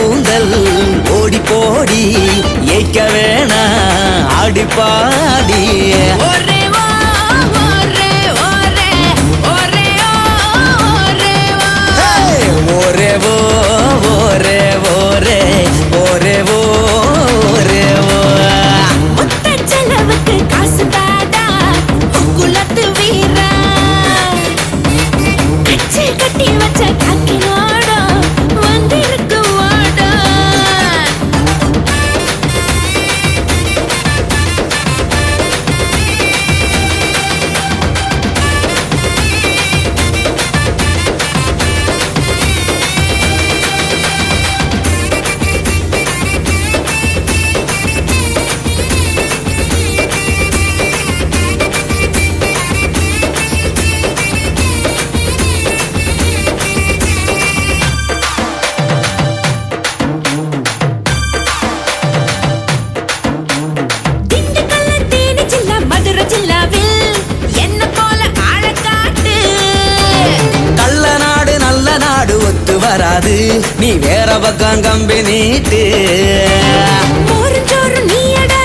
கூந்தல் ஓடி போடி ஏய்க்க வேணா ஆடி பாடி ஒரே வா ஒரே ஒரே ஒரே ஒரே வா Hey! ஒரே ஓ ஒரே ஒரே ஒரே ஓ ஒரே ஓ முத்த செலவுக்கு காசு தாடா குலத்து வீரா கச்சி கட்டி வச்ச காக்கினோட வந்திருக்கு வாடா திண்டுக்கல்ல தேனி ஜில்லா மதுரை ஜில்லாவில் என்ன போல ஆழ காட்டு கள்ள நாடு நல்ல நாடு ஒத்து வராது நீ வேற பக்கம் கம்பி நீட்டு மோருஞ்சோறு நீயடா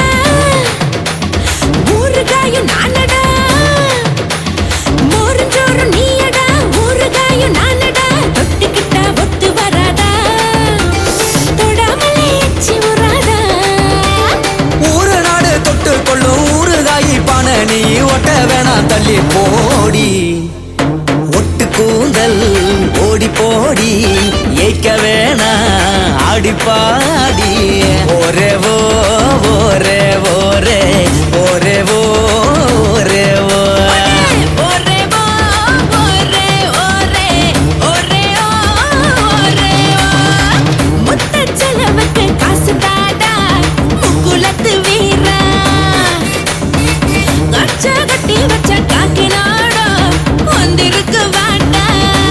ஊறுகாயும் நானடா மோருஞ்சோறு நீயடா ஊறுகாயும் நானடா தொட்டுக்கிட்டா ஒத்து வராதா தொடாமலே எச்சி உறாதா ஊரு நாடு தொட்டு கொள்ளும் ஊறுகாயி பானை நீ ஒட்ட வேணாம் தள்ளி போடி ஒட்டு கூந்தல் ஓடி போடி ஏய்க்க வேணா ஆடி பாடி ஒரே ஓ ஒரே ஒரே ஒரே ஓ ஒரே ஓ ஒரே வா ஒரே ஒரே ஒரே ஒரே வா முத்த செலவுக்கு காசு தாடா முக்குலத்து வீரா கச்ச கட்டி வச்ச காக்கினாட வந்திருக்கு வாடா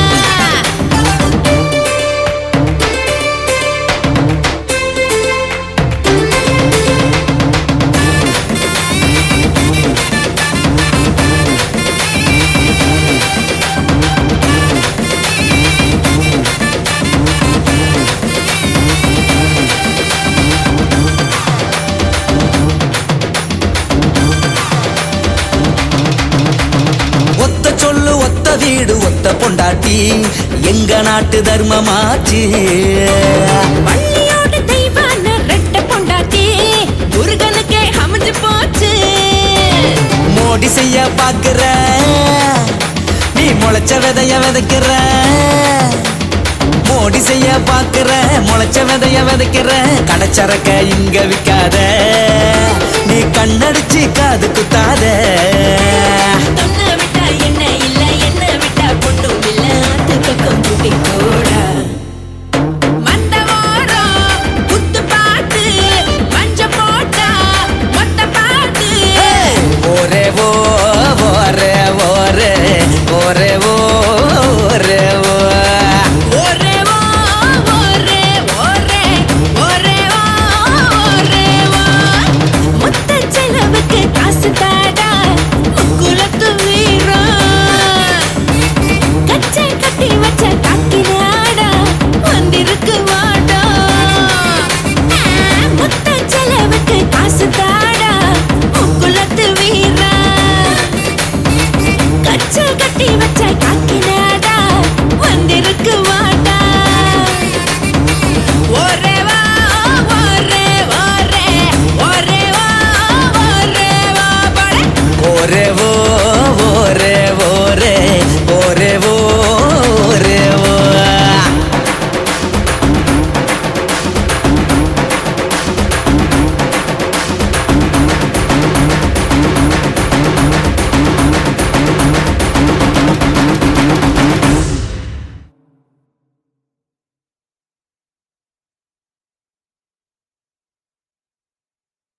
ஒத்த சொல்லு ஒத்த வீடு ஒத்த பொண்டாட்டி எங்க நாட்டு தர்மமாச்சு பள்ளியோட தெய்வான ரெட்ட பொண்டாட்டி முருகனுக்கே அமைஞ்சு போச்சு மோடி செய்ய பாக்குற நீ முளைச்ச விதைய விதைக்கிற மோடி செய்ய பாக்குற முளைச்ச விதைய விதைக்கிற கடைச்சரக்க இங்க விக்காத நீ கண்ணடிச்சு காது குத்தாத தொன்ன விட்டா என்ன இல்ல என்ன விட்டா பொண்ணும் இல்ல அது பக்கம் கூட்டிக்கோ